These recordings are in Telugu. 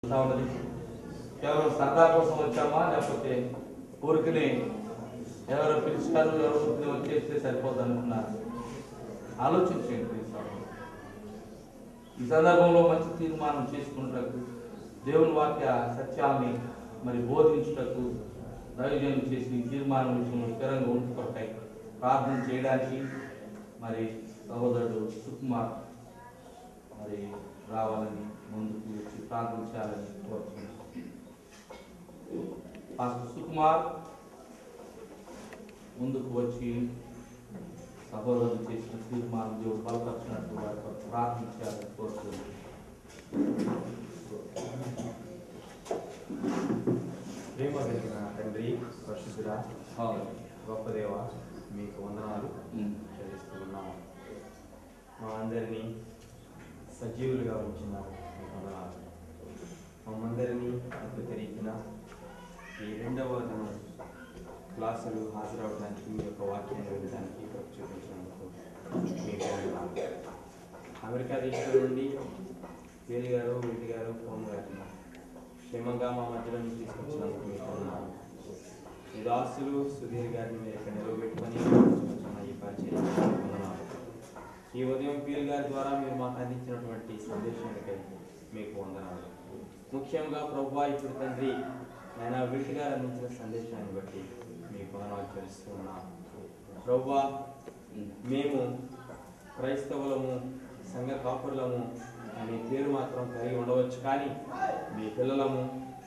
ఎలా ఉన్నది కేవలం సరదా కోసం వచ్చామా లేకపోతే ఊరికనే ఎవరో పిలిచారు ఎవరో ఊరికనే వచ్చేస్తే సరిపోతుంది అనుకున్నారు ఆలోచించండి ప్లీజ్ సహోదరులు. ఈ సందర్భంలో మంచి తీర్మానం చేసుకున్నటకు దేవుని వాక్య సత్యాన్ని మరి బోధించుటకు దైవజనం చేసి ఈ తీర్మానం విషయంలో స్థిరంగా ఉంటుకొరకై ప్రార్థన చేయడానికి మరి సహోదరుడు సుకుమార్ మరి రావాలని ముందుకు వచ్చి ప్రార్థన చేయాలని కోరుతున్నాను పాస్టర్ సుకుమార్ ముందుకు వచ్చి సహోదరులు చేసిన తీర్మానం దేవుడు బలపరిచినట్టు వారి కొరకు ప్రార్థన చేయాలని కోరుతున్నాను ప్రేమ కలిగిన తండ్రి పరిశుద్ధుడా అవును. గొప్ప దేవ మీకు వందనాలు ఉమ్. చెల్లిస్తూ ఉన్నాము మా అందరినీ సజీవులుగా ఉంచున్నారు మీకు వందనాలు మమ్మందరినీ అద్భుత రీతిన ఈ రెండవ దినం క్లాసులు హాజరవడానికి మీ యొక్క వాక్యాన్ని వినడానికి కృప చూపించినందుకు మీకు వందనాలు అమెరికా దేశం నుండి వేలి గారు వీటి గారు ఫోన్ గారిని క్షేమంగా మా మధ్యలో నుంచి తీసుకొచ్చినందుకు మీకు వందనాలు ఈ దాసులు సుధీర్ గారిని మీరు ఇక్కడ నిలబెట్టుకొని తీసుకొచ్చిన ఈ పరిచయం వందనాలు ఈ ఉదయం పీల్ గారి ద్వారా మీరు మాకు అందించినటువంటి సందేశానికై మీకు వందనాలు ముఖ్యంగా ప్రభా ఇప్పుడు తండ్రి ఆయన వీటి గారు అందించిన సందేశాన్ని బట్టి మీకు వందనాలు చెల్లిస్తూ ఉన్నాను ప్రభా మేము క్రైస్తవులము సంఘ కాపురులము అనే పేరు మాత్రం కలిగి ఉండవచ్చు కానీ మీ పిల్లలము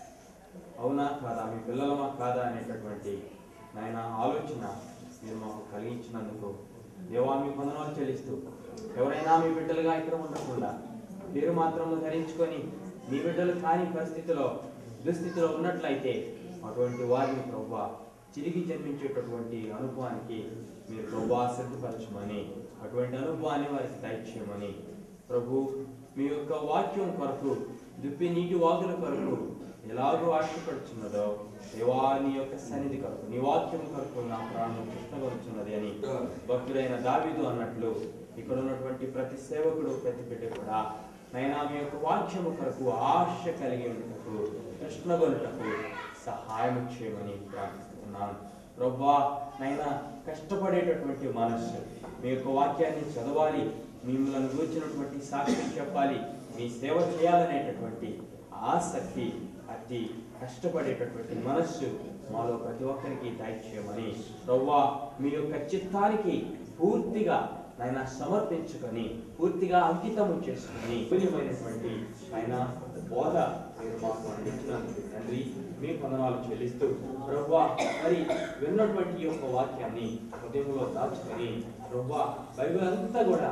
అవునా కాదా మీ పిల్లలమా కాదా అనేటటువంటి నాయన ఆలోచన మీరు మాకు కలిగించినందుకు దేవా మీ వందనాలు చెల్లిస్తూ ఎవరైనా మీ బిడ్డలుగా ఇక్కడ ఉండకుండా పేరు మాత్రము ధరించుకొని మీ బిడ్డలు కాని పరిస్థితిలో దుస్థితిలో ఉన్నట్లయితే అటువంటి వారిని ప్రభా తిరిగి జన్మించేటటువంటి అనుభవానికి మీరు ప్రభా సిద్ధపరచమని అటువంటి అనుభవాన్ని వారికి దయచేయమని ప్రభు మీ యొక్క వాక్యం కొరకు దుప్పి నీటి వాగుల కొరకు ఎలాగో ఆశపడుచున్నదో దేవా నీ యొక్క సన్నిధి కొరకు నీ వాక్యం కొరకు నా ప్రాణం కృష్ణగొలుచున్నది అని భక్తుడైన దావీదు అన్నట్లు ఇక్కడ ఉన్నటువంటి ప్రతి సేవకుడు ప్రతి బిడ్డ కూడా నైనా మీ యొక్క వాక్యము కొరకు ఆశ కలిగి ఉండటకు కృష్ణగొనుటకు సహాయం చేయమని ప్రార్థిస్తున్నాను ప్రభా నైనా కష్టపడేటటువంటి మనస్సు మీ యొక్క వాక్యాన్ని చదవాలి మిమ్మల్ని గూర్చినటువంటి సాక్షి చెప్పాలి మీ సేవ చేయాలనేటటువంటి ఆసక్తి అతి కష్టపడేటటువంటి మనస్సు మాలో ప్రతి ఒక్కరికి దయచేయమని ప్రవ్వా మీ యొక్క చిత్తానికి పూర్తిగా ఆయన సమర్పించుకొని పూర్తిగా అంకితము చేసుకుని పూర్యమైనటువంటి ఆయన బోధ మీరు మాకు అందించినందుకు తండ్రి మీ వందనాలు చెల్లిస్తూ ప్రభా మరి విన్నటువంటి ఈ యొక్క వాక్యాన్ని హృదయంలో దాచుకొని ప్రభా బైబిల్ అంతా కూడా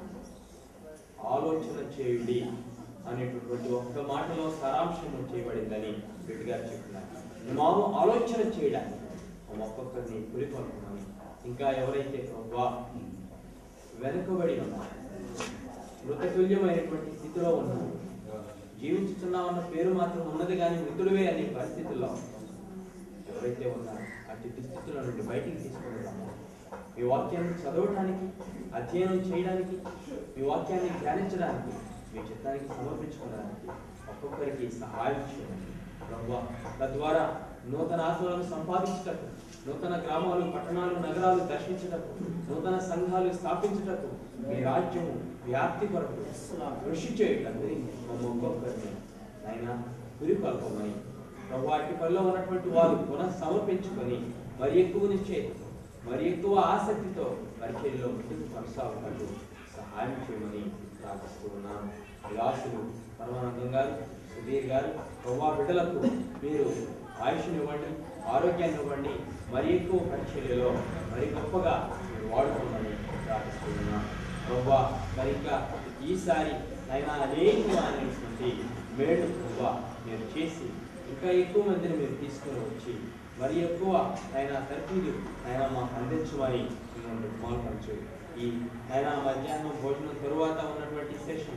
ఆలోచన చేయండి అనేటటువంటి ఒక్క మాటలో సారాంశం చేయబడిందని రెడ్డి గారు చెప్తున్నారు మాము ఆలోచన చేయడానికి ఒక్కొక్కరిని పులిపనుకున్నాను ఇంకా ఎవరైతే ప్రభా వెనుకబడి ఉన్నారు మృతతుల్యమైనటువంటి స్థితిలో ఉన్నారు జీవించుతున్నామన్న పేరు మాత్రం ఉన్నది కానీ మృతుడివే అనే పరిస్థితుల్లో ఎవరైతే ఉన్నారో అట్టి దుస్థితుల నుండి బయటికి తీసుకొని రమ్మని మీ వాక్యాన్ని చదవడానికి అధ్యయనం చేయడానికి మీ వాక్యాన్ని ధ్యానించడానికి మీ చిత్తానికి సమర్పించుకోవడానికి ఒక్కొక్కరికి సహాయం చేయండి ప్రభువా తద్వారా నూతన ఆత్మలను సంపాదించటకు నూతన గ్రామాలు పట్టణాలు నగరాలు దర్శించటకు నూతన సంఘాలు స్థాపించటకు మీ రాజ్యము వ్యాప్తి కొరకు కృషి చేయటకు మమ్మ ఒక్కొక్కరిని ఆయన గురికొల్పమని ప్రభు వాటి పనిలో ఉన్నటువంటి వారు పునః సమర్పించుకొని మరి ఎక్కువ నిశ్చయం మరి ఎక్కువ ఆసక్తితో పరిచర్యలో ముందుకు కొనసాగుతాడు సహాయం చేయమని ప్రార్థిస్తూ ఉన్నాను విలాసులు పరమానందం గారు సుధీర్ గారు ప్రభా బిడ్డలకు మీరు ఆయుష్ని ఇవ్వండి ఆరోగ్యాన్ని ఇవ్వండి మరి ఎక్కువ పరిచర్యలో మరి గొప్పగా మీరు వాడుకోమని ప్రార్థిస్తూ ఉన్నాను ప్రభా మరి ఇంకా ఈసారి అయినా అనేకమైనటువంటి మేలు ప్రభా మీరు చేసి ఇంకా ఎక్కువ మందిని మీరు తీసుకొని వచ్చి మరి ఎక్కువ ఆయన తర్ఫీదు ఆయన మాకు అందించమని మిమ్మల్ని మాల్పరచు ఈ ఆయన మధ్యాహ్నం భోజనం తరువాత ఉన్నటువంటి సెషన్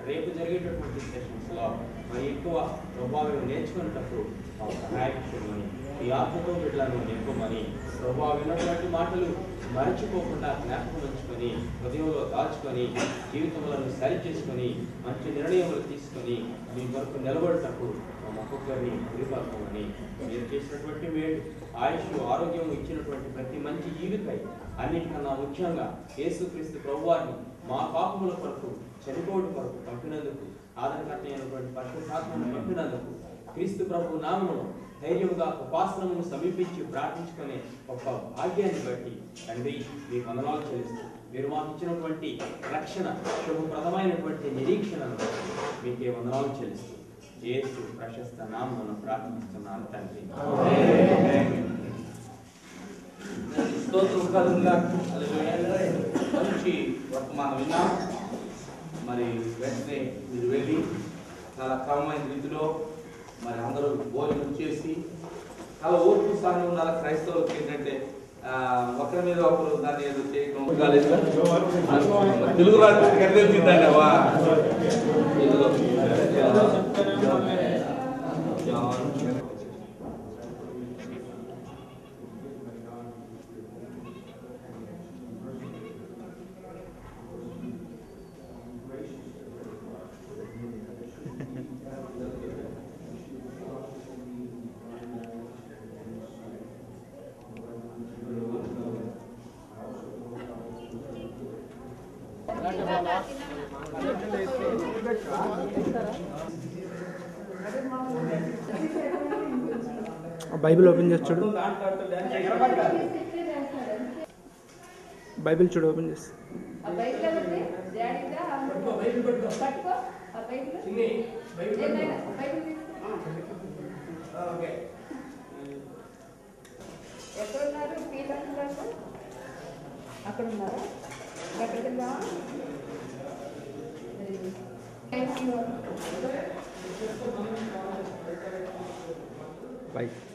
రేపు జరిగేటటువంటి సెషన్స్లో మరి ఎక్కువ ప్రభావం నేర్చుకునేటప్పుడు మాకు సహాయం చేయమని ఈ ఆత్మతో బిడ్డలను నింపమని ప్రభావ విన్నటువంటి మాటలు మరచిపోకుండా జ్ఞాపకం ఉంచుకొని హృదయంలో దాచుకొని జీవితంలో సరి చేసుకొని మంచి నిర్ణయములు తీసుకొని మీ కొరకు నిలబడేటప్పుడు మా ఒక్కొక్కరిని గురిపరచమని మీరు చేసినటువంటి మేలు ఆయుష్ ఆరోగ్యం ఇచ్చినటువంటి ప్రతి మంచి జీవితై అన్నిటికన్నా ముఖ్యంగా యేసుక్రీస్తు ప్రభువారిని మా పాపముల కొరకు చనిపోవడం కొరకు పంపినందుకు ఆదరణకర్త అయినటువంటి పరిశుద్ధాత్మను పంపినందుకు క్రీస్తు ప్రభు నామమును ధైర్యముగా ఉపాసనమును సమీపించి ప్రార్థించుకునే గొప్ప భాగ్యాన్ని బట్టి తండ్రి మీ వందనాలు చెల్లిస్తూ మీరు మాకు ఇచ్చినటువంటి రక్షణ శుభప్రదమైనటువంటి నిరీక్షణను బట్టి మీకే వందనాలు చెల్లిస్తూ యేసు ప్రశస్త నామమును ప్రార్థిస్తున్నాను తండ్రి స్తోత్రం కలుగుగా మంచి వర్తమానం విన్నాం మరి వెంటనే మీరు వెళ్ళి చాలా క్రమమైన రీతిలో మరి అందరూ భోజనం చేసి చాలా ఓర్పు సహనం ఉండాలి క్రైస్తవులకు ఏంటంటే ఆ, ఒకరి మీద ఒకరు దాన్ని ఏదో చేయడం కాలేదు సార్? తెలుగు రాష్ట్రం ఎక్కడ తెలిసిందండి అవ్వా ఇదిగో. జాన్. ఆ బైబిల్ ఓపెన్ చేసి చూడు బైబిల్ చూడు ఓపెన్ చేసి ఆ బైబిల్ ఎవరిది? డాడీదా? పట్టుకో. ఆ బైబిల్. ఏమైనా? బైబిల్ తీసుకో. ఎక్కడున్నారు పీటర్ గారు అక్కడ ఉన్నారా ఎక్కడికి వెళ్దామా థ్యాంక్ యూ బై